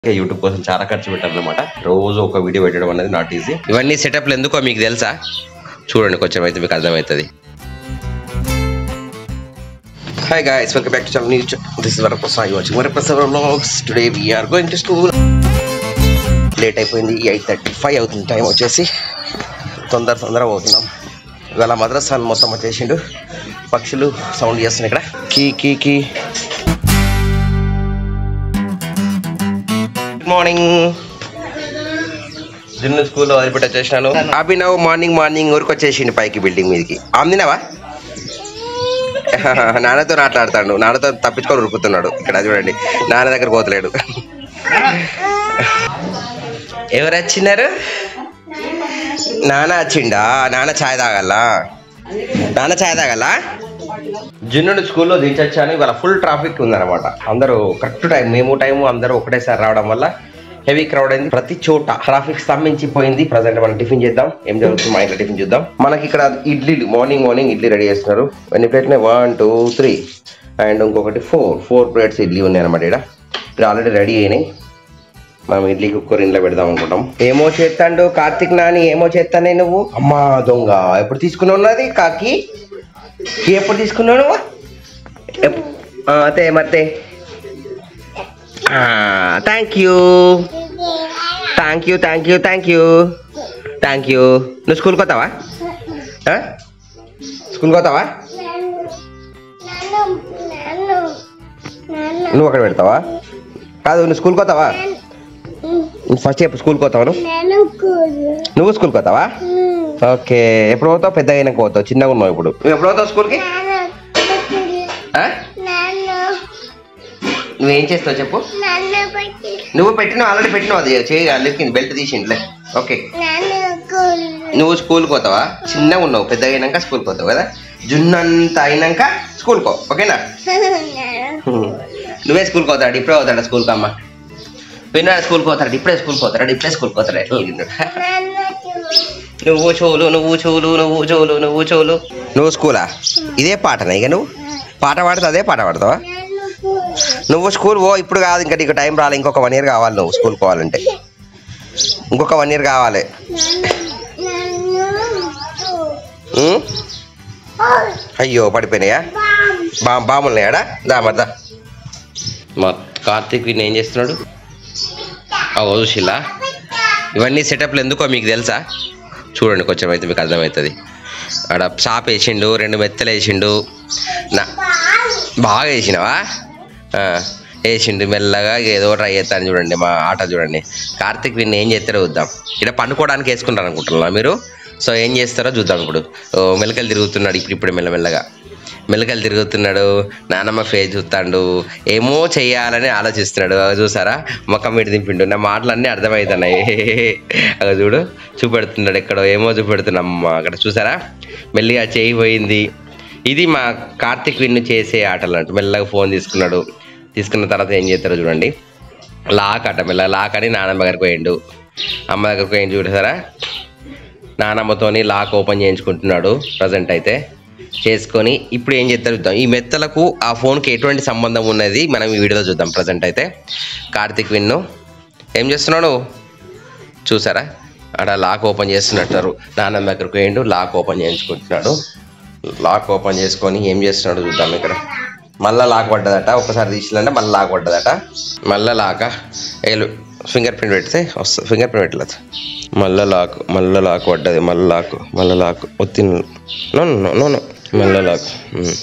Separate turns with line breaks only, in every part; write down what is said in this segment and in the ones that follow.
YouTube కోసం చాలా ఖర్చు పెట్టాలన్నమాట రోజు ఒక వీడియో పెట్టడం అనేది నాట్ ఈజీ ఇవన్నీ సెటప్లు ఎందుకో మీకు తెలుసా చూడండి కొంచెం అయితే మీకు అర్థమవుతుంది hi guys welcome back to channel news this is Varaprasad watching Varaprasad vlogs today we are going to school late అయిపోయింది ఎయిట్ థర్టీ ఫైవ్ అవుతుంది టైం వచ్చేసి తొందర తొందర పోతున్నాం ఇవాళ మద్రసాన్ మొత్తం వచ్చేసిండు పక్షులు సౌండ్ చేస్తున్నాయి ఇక్కడ కీ కీ కీ గుడ్ మార్నింగ్ జిన్ను స్కూల్లో వదిలిపెట్టి వచ్చేసినాను అభినవ్ మార్నింగ్ మార్నింగ్ ఊరికి వచ్చేసిండు పైకి బిల్డింగ్ మీదకి అందినవా నాన్నతో మాట్లాడతాడు నాన్నతో తప్పించుకొని ఉరుకుతున్నాడు ఇక్కడ చూడండి నాన్న దగ్గర పోతలేడు ఎవరు వచ్చినారు నాన్న వచ్చిండా నాన్న ఛాయ్ తాగల్లా నాన్న ఛాయ్ తాగల్లా జున్నుడు స్కూల్లో దించొచ్చాను ఇవాళ ఫుల్ ట్రాఫిక్ ఉందన్నమాట అందరూ కరెక్ట్ టైం మేము టైము అందరూ ఒకటేసారి రావడం వల్ల హెవీ క్రౌడ్ అయింది ప్రతి చోట ట్రాఫిక్ స్తంభించిపోయింది ప్రజెంట్ మనం టిఫిన్ చేద్దాం ఏం జరుగుతుంది మా ఇంట్లో టిఫిన్ చూద్దాం మనకి ఇక్కడ ఇడ్లీలు మార్నింగ్ మార్నింగ్ ఇడ్లీ రెడీ చేస్తున్నారు ఎన్ని ప్లేట్లు వన్ టూ త్రీ అండ్ ఇంకొకటి ఫోర్ ఫోర్ ప్లేట్స్ ఇడ్లీ ఉన్నాయి అనమాట ఇక్కడ ఇక్కడ ఆల్రెడీ రెడీ అయినాయి మనం ఇడ్లీ కుక్కర్ ఇంట్లో పెడదాం అనుకుంటాం ఏమో చేస్తాడు కార్తిక్ నాని ఏమో చేస్తానే నువ్వు అమ్మా దొంగ ఎప్పుడు తీసుకున్నావు ఉన్నది కాకి కీ ఎప్పుడు తీసుకున్నావు నువ్వు ఎప్- ఆ, అతే మతే thank you thank you thank you thank you thank you నువ్వు స్కూల్కి వస్తావా ఆ? స్కూల్కి వస్తావా నువ్వు అక్కడ పెడతావా కాదు నువ్వు స్కూల్కి వస్తావా ఫస్ట్ చెప్పు స్కూల్కి వస్తావా నువ్వు నువ్వు స్కూల్కి వస్తావా ఓకే ఎప్పుడు పోతావు పెద్దగా అయినాక పోతావు చిన్నగా ఉన్నావు ఇప్పుడు నువ్వు ఎప్పుడు పోతావు స్కూల్కి ఆ? నువ్వేం చేస్తావు చెప్పు నువ్వు పెట్టినావు ఆల్రెడీ పెట్టినావు అది చేయి అల్లెక్కింది బెల్ట్ తీసిండ్లే ఓకే నువ్వు స్కూల్కి పోతావా చిన్నగా ఉన్నావు పెద్దగా అయినాక స్కూల్కి పోతావు కదా జున్నంత అయినాక స్కూల్కి పో ఓకేనా హ్మ్. నువ్వే స్కూల్కి పోతాడు ఇప్పుడే పోతాడు స్కూల్కి అమ్మ పిన్నాడు స్కూల్కి పోతాడు ఇప్పుడే స్కూల్కి పోతాడు ఇప్పుడే స్కూల్కి పోతాడు ఎట్లా అడిగిండు? నువ్వు చోలు నువ్వు చోలు నువ్వు చోలు నువ్వు చోలు నువ్వు స్కూలా ఇదే పాటనా ఇక నువ్వు పాట పాడుతా అదే పాట పాడతావా నువ్వు స్కూల్ పో ఇప్పుడు కాదు ఇంకా నీకు టైం రాలే ఇంకొక వన్ ఇయర్ కావాలి నువ్వు స్కూల్ పోవాలంటే ఇంకొక వన్ ఇయర్ కావాలి ఉం? అయ్యో పడిపోయినాయా బా బామున్నాయాడా దా మర్దా మా కార్తీక్ వీడిని ఏం చేస్తున్నాడు ఓ చూసిలా ఇవన్నీ సెటప్లు ఎందుకో మీకు తెలుసా చూడండి కొంచెం అయితే మీకు అర్థమవుతుంది ఆడ చాప వేసిండు రెండు మెత్తలు వేసిండు నా బాగా వేసినావా ఆ, వేసిండు మెల్లగా ఏదో ట్రై చేస్తాను చూడండి మా ఆట చూడండి కార్తీక్ వీడిని ఏం చేస్తారో చూద్దాం ఇక్కడ పండుకోవడానికి వేసుకుంటారు అనుకుంటున్నా మీరు సో ఏం చేస్తారో చూద్దాం ఇప్పుడు ఓ, మెలకలు తిరుగుతున్నాడు ఇప్పుడు ఇప్పుడు మెల్లమెల్లగా మెలకలు తిరుగుతున్నాడు నానమ్మ ఫేస్ చూస్తాడు ఏమో చెయ్యాలని ఆలోచిస్తున్నాడు అగ చూసారా మొక్క మీద దింపిండు నా మాటలు అన్నీ అర్థమవుతున్నాయి అగ చూడు చూపెడుతున్నాడు ఎక్కడో ఏమో చూపెడుతున్నామ్మ అక్కడ చూసారా మెల్లిగా చేయి పోయింది ఇది మా కార్తిక్ విన్ను చేసే ఆటలు అంట మెల్లగా ఫోన్ తీసుకున్నాడు తీసుకున్న తర్వాత ఏం చేస్తారో చూడండి లాక్ అట మెల్ల లాక్ అని నానమ్మ దగ్గరికి పోయిండు అమ్మ దగ్గరికి పోయిండు చూసారా నానమ్మతోని లాక్ ఓపెన్ చేయించుకుంటున్నాడు ప్రజెంట్ అయితే చేసుకొని ఇప్పుడు ఏం చేస్తారు చూద్దాం ఈ మెత్తలకు ఆ ఫోన్కి ఎటువంటి సంబంధం ఉన్నది మనం ఈ వీడియోలో చూద్దాం ప్రజెంట్ అయితే కార్తిక్ విన్ను ఏం చేస్తున్నాడు చూసారా అక్కడ లాక్ ఓపెన్ చేస్తున్నట్టారు నాన్నమ్మ దగ్గరకు పోయిండు లాక్ ఓపెన్ చేయించుకుంటున్నాడు లాక్ ఓపెన్ చేసుకొని ఏం చేస్తున్నాడు చూద్దాం ఇక్కడ మళ్ళా లాక్ పడ్డదట ఒకసారి తీసిందంటే మళ్ళీ లాక్ పడ్డదట మళ్ళా లాక ఏలు ఫింగర్ ప్రింట్ పెడితే వస్తుంది ఫింగర్ ప్రింట్ పెట్టలేదు మళ్ళా లాక్ మళ్ళా లాక్ పడ్డది మళ్ళీ లాక్ మళ్ళీ లాక్ ఒత్తి నో నో నో నో మళ్ళా లాక్ ఉమ్.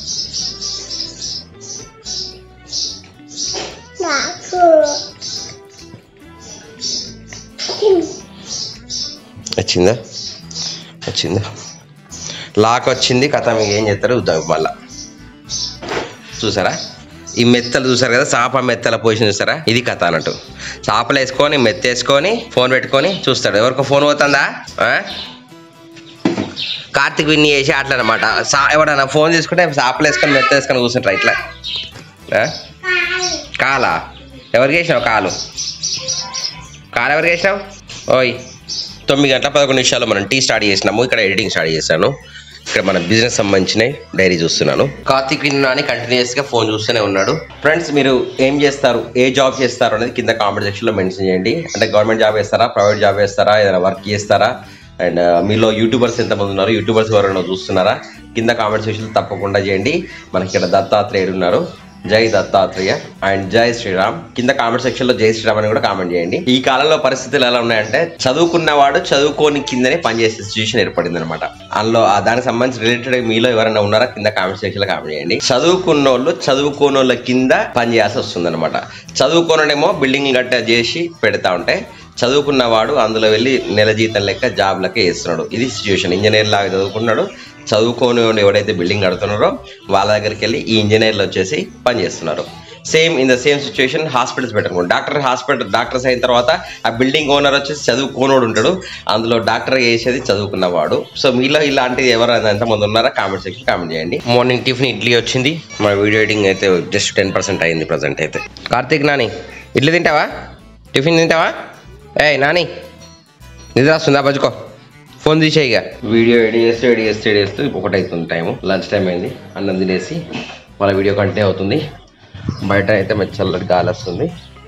వచ్చిందా వచ్చిందా లాక్ వచ్చింది కథ మీకు ఏం చేస్తారో చూద్దాం మళ్ళా చూసారా ఈ మెత్తలు చూసారు కదా చాప మెత్తల పొజిషన్ చూసారా ఇది కథ అన్నట్టు చాపలు వేసుకొని మెత్త వేసుకొని ఫోన్ పెట్టుకొని చూస్తాడు ఎవరికో ఫోన్ పోతుందా ఆ? కార్తిక్ విన్ని చేసి అట్లా అనమాట సా ఎవడన్నా ఫోన్ తీసుకుంటే చాపలు వేసుకొని మెత్త వేసుకొని కూర్చుంటారు ఇట్లా ఆ? కాలా ఎవరికి వేసినావు కాలు కాలు ఎవరికి వేసినావు ఓయ్ తొమ్మిది గంటల పదకొండు నిమిషాలు మనం టీ స్టార్ట్ చేసినాము ఇక్కడ ఎడిటింగ్ స్టార్ట్ చేశాను ఇక్కడ మన బిజినెస్ సంబంధించిన డైరీ చూస్తున్నాను కార్తీక్ నాని కంటిన్యూస్ గా ఫోన్ చూస్తూనే ఉన్నాడు ఫ్రెండ్స్ మీరు ఏం చేస్తారు ఏ జాబ్ చేస్తారు అనేది కింద కామెంట్ సెక్షన్ లో మెన్షన్ చేయండి అంటే గవర్నమెంట్ జాబ్ చేస్తారా ప్రైవేట్ జాబ్ చేస్తారా ఏదైనా వర్క్ చేస్తారా అండ్ మీలో యూట్యూబర్స్ ఎంతమంది ఉన్నారు యూట్యూబర్స్ ఎవరైనా చూస్తున్నారా కింద కామెంట్ సెక్షన్ తప్పకుండా చేయండి మనకి ఇక్కడ దత్తాత్రేయుడు ఉన్నారు జై దత్తాత్రేయ అండ్ జై శ్రీరామ్ కింద కామెంట్ సెక్షన్ లో జై శ్రీరామ్ అని కూడా కామెంట్ చేయండి ఈ కాలంలో పరిస్థితులు ఎలా ఉన్నాయంటే చదువుకున్నవాడు చదువుకోని కిందనే పనిచేసే సిచ్యువేషన్ ఏర్పడింది అనమాట అందులో ఆ దానికి సంబంధించి రిలేటెడ్ మీలో ఎవరైనా ఉన్నారా కింద కామెంట్ సెక్షన్ లో కామెంట్ చేయండి చదువుకున్న వాళ్ళు చదువుకోని వాళ్ళ కింద పని చేయాల్సి వస్తుంది అనమాట చదువుకోనడేమో బిల్డింగ్ గట్ట చేసి పెడతా ఉంటే చదువుకున్నవాడు అందులో వెళ్ళి నెల జీతం లెక్క జాబ్లకే వేస్తున్నాడు ఇది సిచ్యువేషన్ ఇంజనీర్ లాగా చదువుకున్నాడు చదువుకోని వాడు ఎవడైతే బిల్డింగ్ కడుతున్నారో వాళ్ళ దగ్గరికి వెళ్ళి ఈ ఇంజనీర్లు వచ్చేసి పని చేస్తున్నారు same in the same situation hospitals పెట్టుకోండి డాక్టర్ హాస్పిటల్ డాక్టర్స్ అయిన తర్వాత ఆ బిల్డింగ్ ఓనర్ వచ్చేసి చదువుకోనోడు ఉంటాడు అందులో డాక్టర్ చేసేది చదువుకున్నవాడు సో మీలో ఇలాంటిది ఎవరైనా ఎంతమంది ఉన్నారా కామెంట్ సెక్షన్ కామెంట్ చేయండి మార్నింగ్ టిఫిన్ ఇడ్లీ వచ్చింది మా వీడియో ఎడిటింగ్ అయితే జస్ట్ టెన్ పర్సెంట్ అయింది ప్రజెంట్ అయితే కార్తీక్ నాని ఇడ్లీ తింటావా టిఫిన్ తింటావా ఏయ్ నాని నిద్ర వస్తుందా బజుకో ఫోన్ తీసేయి ఇక వీడియో ఎడిట్ చేస్తూ ఎడిట్ చేస్తూ ఎడిట్ చేస్తూ ఒకటి అవుతుంది టైము లంచ్ టైం అయింది అన్నం తినేసి మన వీడియో కంటిన్యూ అవుతుంది బయట అయితే మంచి చల్లటి గాలి వస్తుంది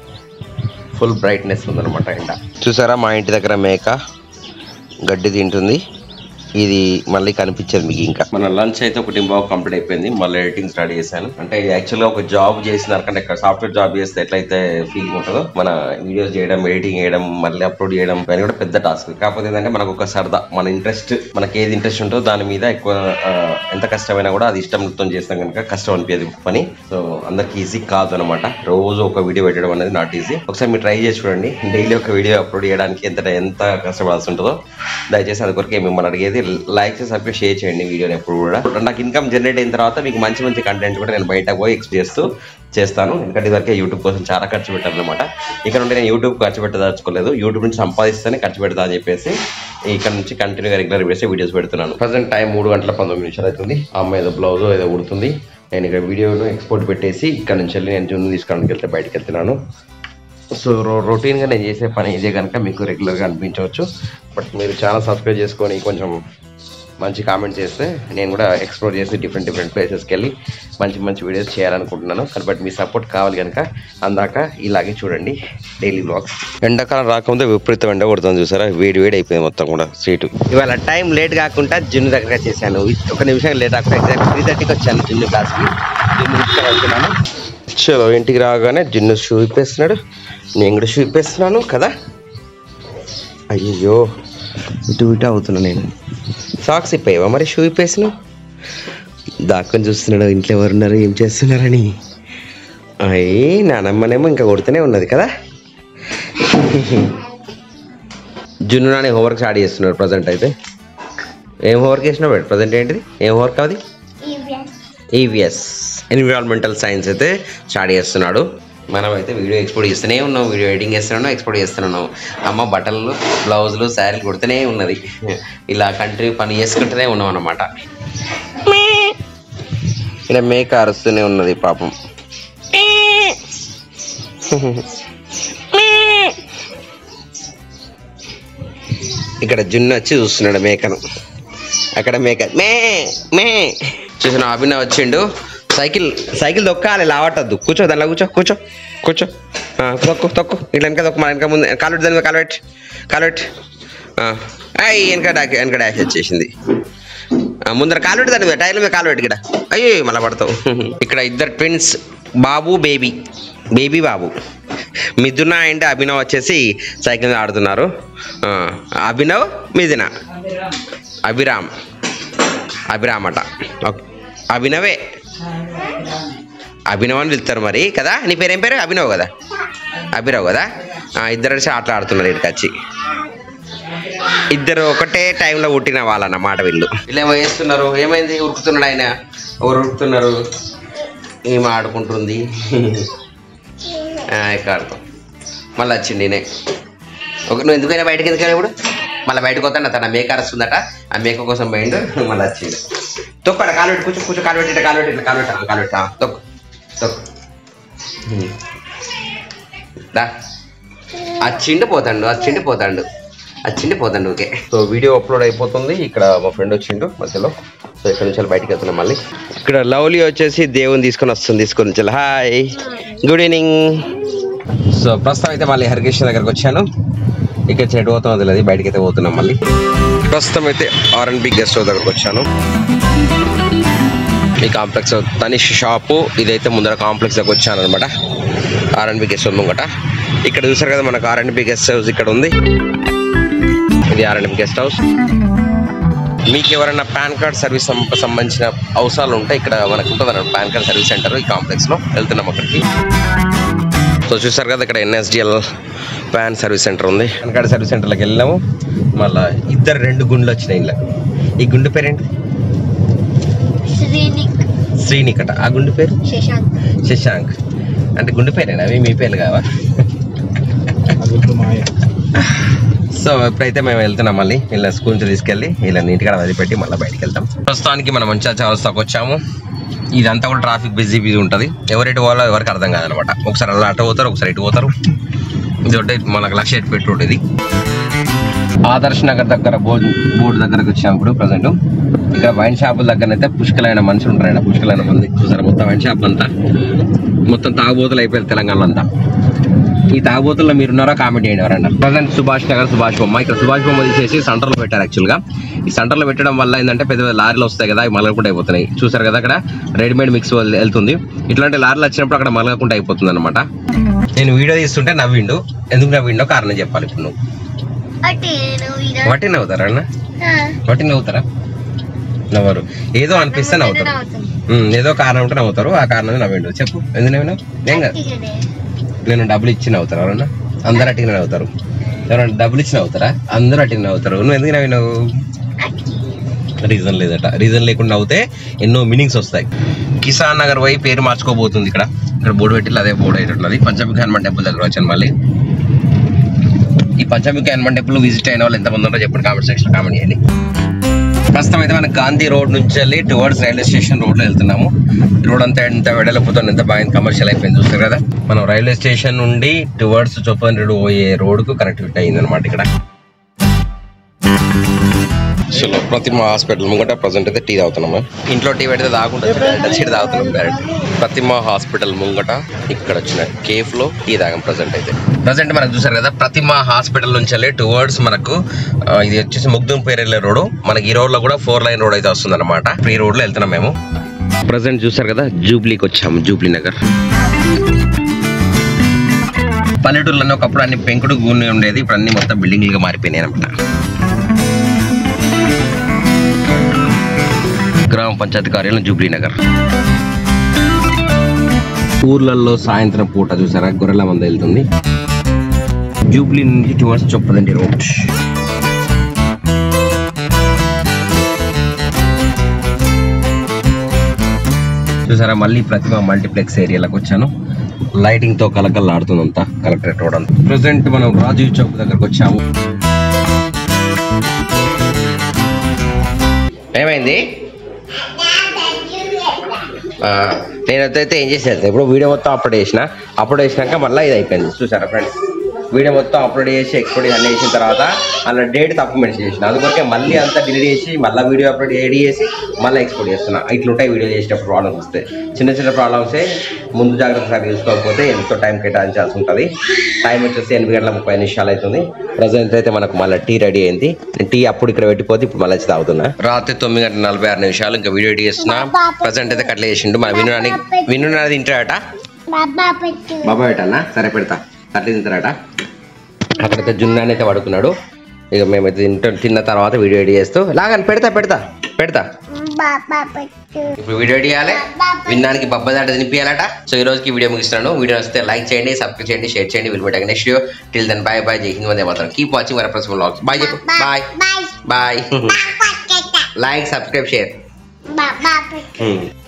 ఫుల్ బ్రైట్నెస్ ఉందన్నమాట ఎండ చూసారా మా ఇంటి దగ్గర మేక గడ్డి తింటుంది ఇది మళ్ళీ కనిపించదు మీకు ఇంకా మన లంచ్ అయితే ఒకటి బాగా కంప్లీట్ అయిపోయింది మళ్ళీ ఎడిటింగ్ స్టార్ట్ చేశాను అంటే యాక్చువల్గా ఒక జాబ్ చేసిన దానికంటే ఇక్కడ సాఫ్ట్వేర్ జాబ్ చేస్తే ఎట్లయితే ఫీలింగ్ ఉంటుందో మన వీడియోస్ చేయడం ఎడిటింగ్ చేయడం మళ్ళీ అప్లోడ్ చేయడం ఇవన్నీ కూడా పెద్ద టాస్క్ కాకపోతే ఏంటంటే మనకు ఒక సరదా మన ఇంట్రెస్ట్ మనకి ఏది ఇంట్రెస్ట్ ఉంటుందో దాని మీద ఎక్కువ ఆ, ఎంత కష్టమైనా కూడా అది ఇష్టంతో చేస్తాం కనుక కష్టం అనిపించదు పని సో అందరికి ఈజీ కాదు అనమాట రోజు ఒక వీడియో పెట్టడం అనేది నాట్ ఈజీ ఒకసారి మీరు ట్రై చేసి చూడండి డైలీ ఒక వీడియో అప్లోడ్ చేయడానికి ఎంత ఎంత కష్టపడాల్సి ఉంటుందో దయచేసి అది కొరకే మిమ్మల్ని అడిగేది లైక్ చేసి సబ్స్క్రైబ్ షేర్ చేయండి వీడియోని ఎప్పుడు కూడా నాకు ఇన్కమ్ జనరేట్ అయిన తర్వాత మీకు మంచి మంచి కంటెంట్ కూడా నేను బయట పోయి ఎక్స్ చేస్తూ చేస్తాను ఎందుకంటే ఇదివరకే యూట్యూబ్ కోసం చాలా ఖర్చు పెట్టాను అనమాట ఇక్కడ నుండి నేను యూట్యూబ్ ఖర్చు పెట్టదలుచుకోలేదు యూట్యూబ్ నుంచి సంపాదిస్తేనే ఖర్చు పెడతా అని చెప్పేసి ఇక్కడ నుంచి కంటిన్యూగా రెగ్యులర్ వేసే వీడియోస్ పెడుతున్నాను ప్రజెంట్ టైం మూడు గంటల పంతొమ్మిది నిమిషాలు అవుతుంది ఆ అమ్మాయి ఏదో బ్లౌజ్ ఏదో ఉడుతుంది నేను ఇక్కడ వీడియోను ఎక్స్పోర్ట్ పెట్టేసి ఇక్కడ నుంచి వెళ్ళి నేను జున్ను తీసుకోవడానికి వెళ్తే బయటకు వెళ్తున్నాను సో రో రొటీన్గా నేను చేసే పని ఇదే కనుక మీకు రెగ్యులర్గా అనిపించవచ్చు బట్ మీరు చాలా సబ్స్క్రైబ్ చేసుకొని కొంచెం మంచి కామెంట్ చేస్తే నేను కూడా ఎక్స్ప్లోర్ చేసి డిఫరెంట్ డిఫరెంట్ ప్లేసెస్కి వెళ్ళి మంచి మంచి వీడియోస్ చేయాలనుకుంటున్నాను కానీ బట్ మీ సపోర్ట్ కావాలి కనుక అందాక ఇలాగే చూడండి డైలీ బ్లాగ్స్ ఎండాకాలం రాకముందే విపరీతం ఎండ కొడుతుంది చూసారా వేడి వేడి అయిపోయింది మొత్తం కూడా సీటు ఇవాళ టైం లేట్ కాకుండా జున్ను దగ్గర చేశాను ఒక నిమిషం లేట్ కాకుండా ఎగ్జాక్ట్ త్రీ థర్టీకి వచ్చాను జున్ను క్లాస్కి జున్ను తీసుకొని వెళ్తున్నాను చలో ఇంటికి రాగానే జిన్ను షూ ఇప్పేస్తున్నాడు నేను కూడా షూ ఇప్పేస్తున్నాను కదా అయ్యో ఇటు ఇటు అవుతున్నా నేను సాక్స్ ఇప్పావా మరి షూ ఇప్పేసినావు దాక్కొని చూస్తున్నాడు ఇంట్లో ఎవరున్నారు ఏం చేస్తున్నారని అయ్యి నానమ్మనేమో ఇంకా కొడుతూనే ఉన్నది కదా జున్ను నాని హోంవర్క్ స్టార్ట్ చేస్తున్నాడు ప్రజెంట్ అయితే ఏం హోంవర్క్ చేసినావు ప్రజెంట్ ఏంటిది ఏం హోంవర్క్ అది ఈవీఎస్ ఎన్విరాన్మెంటల్ సైన్స్ అయితే స్టార్ట్ చేస్తున్నాడు మనం అయితే వీడియో ఎక్స్పోర్ట్ చేస్తూనే ఉన్నాం వీడియో ఎడిటింగ్ చేస్తున్నాను ఎక్స్పోర్ట్ చేస్తున్నాను అమ్మ బట్టలు బ్లౌజులు శారీలు కుడుతూనే ఉన్నది ఇలా కంటిన్యూ పని చేసుకుంటూనే ఉన్నాం అన్నమాట ఇలా మేక అరుస్తూనే ఉన్నది పాపం ఇక్కడ జున్ను వచ్చి చూస్తున్నాడు మేకను అక్కడ మేక మే మే చూసిన అభినవ్ వచ్చిండు సైకిల్ సైకిల్ దొక్కాలి లావట్టద్దు కూర్చో దానిలో కూర్చో కూర్చో కూర్చో ఆ, తొక్కు తొక్కు ఇట్లా వెనక తొక్కు మన వెనక ముందు కాలు పెట్టి దాని మీద కాలు పెట్టి కాలు పెట్టి ఆ, అయ్ వెనక డాక్ వెనక డాష్ వచ్చేసింది ఆ, ముందర కాలు పెట్టి దాని మీద టైర్ల మీద కాలు పెట్టి ఇక్కడ అయ్యో మళ్ళీ పడతావు ఇక్కడ ఇద్దరు ట్విన్స్ బాబు బేబీ బేబీ బాబు మిథున అండ్ అభినవ్ వచ్చేసి సైకిల్ మీద ఆడుతున్నారు ఆ, అభినవ్ మిథున అభిరామ్ అభిరామ్ అట ఓకే. అభినవే అభినవ్ అని పిలుస్తారు మరి కదా నీ పేరు ఏం పేరు అభినవ్ కదా అభినవ్ కదా ఆ, ఇద్దరు కలిసి ఆటలు ఆడుతున్నారు ఇక్కడికి వచ్చి ఇద్దరు ఒకటే టైంలో పుట్టిన వాళ్ళన్నమాట వీళ్ళు వీళ్ళు ఏమో వేస్తున్నారు ఏమైంది ఉరుకుతున్నాడు ఆయన ఎవరు ఉరుకుతున్నారు ఏమి ఆడుకుంటుంది ఆ, ఇక్కడ ఆడుతాం మళ్ళీ వచ్చింది నేనే ఒక నువ్వు ఎందుకైనా బయటకి ఎందుకైనా ఇప్పుడు మళ్ళీ బయటకు వస్తాను తన మేక అరుస్తుందట ఆ మేక కోసం పోయిండు మళ్ళీ వచ్చిండు తొక్కడ కాలు పెట్టి కూర్చో కూర్చో కాలు పెట్టి ఇట్లా కాలు పెట్టి ఇట్లా కాలు పెట్టా కాలు పెట్టా తొక్కు తొక్కు హ్మ్. దా వచ్చిండు పోతాండు వచ్చిండు పోతాండు వచ్చిండు పోతాండు ఓకే సో వీడియో అప్లోడ్ అయిపోతుంది ఇక్కడ మా ఫ్రెండ్ వచ్చిండు మధ్యలో సో ఇక్కడ నుంచి బయటికి వెళ్తున్నాం మళ్ళీ ఇక్కడ లవ్లీ వచ్చేసి దేవుని తీసుకొని వస్తుంది తీసుకొని నుంచి హాయ్ గుడ్ ఈవినింగ్ సో ప్రస్తుతం అయితే మళ్ళీ హరికృష్ణ దగ్గరకు వచ్చాను ఇక్కడ చెడు పోతాం తెలియదు బయటికి అయితే పోతున్నాం మళ్ళీ ప్రస్తుతం అయితే R and B guest house దగ్గరకు వచ్చాను ఈ కాంప్లెక్స్ తనిష్ షాపు ఇదైతే ముందర కాంప్లెక్స్ దగ్గర వచ్చాను అనమాట R and B guest house ముంగట ఇక్కడ చూసారు కదా మనకు R and B guest house ఇక్కడ ఉంది ఇది R and B guest house మీకు ఎవరైనా పాన్ కార్డ్ సర్వీస్ సం- సంబంధించిన అవసరాలు ఉంటే ఇక్కడ మనకు ఉంటుంది అన్నమాట పాన్ కార్డ్ సర్వీస్ సెంటర్ ఈ కాంప్లెక్స్ లో వెళ్తున్నాం అక్కడికి సో చూసారు కదా ఇక్కడ ఎన్ఎస్డిఎల్ పాన్ సర్వీస్ సెంటర్ ఉంది పాన్ కార్డ్ సర్వీస్ సెంటర్లోకి వెళ్ళాము మళ్ళీ ఇద్దరు రెండు గుండ్లు వచ్చినాయి ఇలా ఈ గుండు పేరేంటి
శ్రీనిక్
శ్రీనికట ఆ గుండు పేరు
శశాంక్
శశాంక్ అంటే గుండు పేరేనా అవి మీ పేర్లు కావా సో ఇప్పుడైతే మేము వెళ్తున్నాం మళ్ళీ వీళ్ళ స్కూల్ నుంచి తీసుకెళ్ళి వీళ్ళ నీట్గా వదిలిపెట్టి మళ్ళీ బయటికి వెళ్తాం ప్రస్తుతానికి మనం మంచిగా చౌరస్తాకు వచ్చాము ఇదంతా కూడా ట్రాఫిక్ బిజీ బిజీ ఉంటుంది ఎవరెటు పోవాలో ఎవరికి అర్థం కాదనమాట ఒకసారి అలా అటు పోతారు ఒకసారి ఇటు పోతారు ఇది ఒకటి మనకు లక్ష ఎటు పెట్టి ఉంటుంది ఆదర్శ్ నగర్ దగ్గర బోర్డు బోర్డు దగ్గరకు వచ్చాము ఇప్పుడు ప్రజెంట్ ఇక్కడ వైన్ షాపుల దగ్గర అయితే పుష్కలైన మనుషులు ఉంటారు ఆయన పుష్కలైన మంది చూసారు మొత్తం వైన్ షాప్ అంతా మొత్తం తాగుబోతులు అయిపోయారు తెలంగాణలో అంతా ఈ తాగుబోతుల్లో మీరు ఉన్నారా కామెంట్ చేయండి ఎవరన్నా ప్రజెంట్ సుభాష్ నగర్ సుభాష్ బొమ్మ ఇక్కడ సుభాష్ బొమ్మ తీసేసి సెంటర్లో పెట్టారు యాక్చువల్గా ఈ సెంటర్లో పెట్టడం వల్ల ఏంటంటే పెద్ద పెద్ద లారీలు వస్తాయి కదా అవి మలగకుండా అయిపోతున్నాయి చూసారు కదా అక్కడ రెడీమేడ్ మిక్స్ వెళ్తుంది ఇట్లాంటి లారీలు వచ్చినప్పుడు అక్కడ మలగకుండా అయిపోతుంది అనమాట నేను వీడియో తీస్తుంటే నవ్విండు ఎందుకు నవ్విండో కారణం చెప్పాలి ఇప్పుడు నువ్వు
అంటే నువ్వు ఇలా
వట్టి నవ్వుతారా అన్న
ఆ,
వట్టి నవ్వుతారా నవ్వరు ఏదో అనిపిస్తే నవ్వుతారు
నవ్వుతుంది.
ఉమ్, ఏదో కారణం ఉంటే నవ్వుతారు ఆ కారణం నవ్విండు చెప్పు ఎందుకు నవ్వినావు ఏం కాదు
అట్టిగానే.
నేను డబ్బులు ఇచ్చి నవ్వుతారు ఎవరన్నా అందరు అట్టిగా నవ్వుతారు ఎవరన్నా డబ్బులు ఇచ్చి నవ్వుతారా అందరూ అట్టిగా నవ్వుతారు నువ్వు ఎందుకు నవ్వినావు
అట్టి.
రీజన్ లేదట రీజన్ లేకుండా నవ్వుతే ఎన్నో మీనింగ్స్ వస్తాయి కిసాన్ నగర్ పోయి పేరు మార్చుకోబోతుంది ఇక్కడ ఇక్కడ బోర్డు పెట్టి అదే బోర్డు అయ్యేటట్లున్నది పంచముఖి హనుమాన్ టెంపుల్ దగ్గర వచ్చాను మళ్ళీ ఈ పంచముఖి హనుమాన్ టెంపుల్ విజిట్ అయిన వాళ్ళు ఎంతమంది ఉన్నారో చెప్పండి కామెంట్ సెక్షన్ కామెంట్ చేయండి ప్రస్తుతం అయితే మనం గాంధీ రోడ్ నుంచి వెళ్ళి టువర్డ్స్ రైల్వే స్టేషన్ రోడ్ లో వెళ్తున్నాము రోడ్ అంతా ఎంత వెడలిపోతుంది ఎంత బాగా కమర్షియల్ అయిపోయింది చూస్తారు కదా మనం రైల్వే స్టేషన్ నుండి టువర్డ్స్ చొప్పన్ రోడ్ పోయే రోడ్ కు కనెక్టివిటీ అయింది అనమాట ఇక్కడ చలో ప్రతిమ హాస్పిటల్ ముంగట ప్రజెంట్ అయితే టీ తాగుతున్నాము ఇంట్లో టీ పెడితే తాగుంటుంది డైరెక్ట్ సీట్ తాగుతున్నాం డైరెక్ట్ ప్రతిమ హాస్పిటల్ ముంగట ఇక్కడ వచ్చిన కేఫ్ లో టీ తాగాం ప్రజెంట్ అయితే ప్రజెంట్ మనకు చూసారు కదా ప్రతిమ హాస్పిటల్ నుంచి వెళ్ళి టువర్డ్స్ మనకు ఆ, ఇది వచ్చేసి ముగ్ధం పేరెళ్ళే రోడ్ మనకి ఈ రోడ్ లో కూడా ఫోర్ లైన్ రోడ్ అయితే వస్తుంది అనమాట ఈ రోడ్ లో వెళ్తున్నాం మేము ప్రజెంట్ చూసారు కదా జూబ్లీకి వచ్చాము జూబ్లీ నగర్ పల్లెటూరులో ఒకప్పుడు అన్ని పెంకుడు గూని ఉండేది ఇప్పుడు అన్ని మొత్తం బిల్డింగ్లుగా మారిపోయినాయి అనమాట గ్రామ పంచాయతీ కార్యాలయం జూబ్లీ నగర్ ఊర్లలో సాయంత్రం పూట చూసారా గొర్రెల మంద వెళ్తుంది జూబ్లీ నుంచి టువర్డ్స్ చొప్పదండి రోడ్ చూసారా మళ్ళీ ప్రతిమ మల్టీప్లెక్స్ ఏరియాలకు వచ్చాను లైటింగ్ తో కలకల్లాడుతుంది అంతా కలెక్టరేట్ రోడ్ అంతా ప్రజెంట్ మనం రాజీవ్ చౌక్ దగ్గరకు వచ్చాము ఏమైంది ఆ, నేనైతే ఏం చేసేది ఇప్పుడు వీడియో మొత్తం అప్లోడ్ చేసిన అప్లోడ్ చేసినాక మళ్ళీ ఇది అయిపోయింది చూసారా ఫ్రెండ్స్ వీడియో మొత్తం అప్లోడ్ చేసి ఎక్స్పోర్ట్ అన్నీ చేసిన తర్వాత అలా డేట్ తప్పు మెన్షన్ చేసిన అందుకొరకే మళ్ళీ అంతా డిలీట్ చేసి మళ్ళీ వీడియో అప్లోడ్ ఎడిట్ చేసి మళ్ళీ ఎక్స్పోర్ట్ చేస్తున్నా ఇట్లుంటాయి వీడియో చేసేటప్పుడు ప్రాబ్లమ్స్ వస్తాయి చిన్న చిన్న ప్రాబ్లమ్సే ముందు జాగ్రత్త సార్ తెలుసుకోకపోతే ఎంతో టైం కేటాయించాల్సి ఉంటుంది టైం వచ్చేసి ఎనిమిది గంటల ముప్పై నిమిషాలు అవుతుంది ప్రజెంట్ అయితే మనకు మళ్ళీ టీ రెడీ అయింది నేను టీ అప్పుడు ఇక్కడ పెట్టిపోతే ఇప్పుడు మళ్ళీ వచ్చి తాగుతున్నా రాత్రి తొమ్మిది గంటల నలభై ఆరు నిమిషాలు ఇంకా వీడియో ఎడిట్ చేస్తున్నా ప్రజెంట్ అయితే కట్ల చేసిండు మన వినడానికి వినున్నది తింటాడట
బాబా పెట్టు
బాబా పెట్టన్నా సరే పెడతా కట్ల తింటారట అక్కడైతే జున్నాని అయితే పడుకున్నాడు ఇక మేమైతే తింట తిన్న తర్వాత వీడియో ఎడిట్ చేస్తూ లాగని పెడతా పెడతా పెడతా
బాబా పెట్టు
ఇప్పుడు వీడియో ఎడిట్ చేయాలి విన్నానికి బబ్బదాట తినిపించాలట సో ఈ రోజుకి వీడియో ముగిస్తున్నాను వీడియో వస్తే లైక్ చేయండి సబ్స్క్రైబ్ చేయండి షేర్ చేయండి విల్ పెట్టండి next video till then bye bye Jai Hind వందే మాత్రం కీప్ వాచింగ్ వర ప్రస్తుతం వ్లాగ్స్ బాయ్ చెప్పు బాయ్
బాయ్
బాయ్
బాబా పెట్టు
లైక్ సబ్స్క్రైబ్ షేర్
బాబా పెట్టు
Hmm.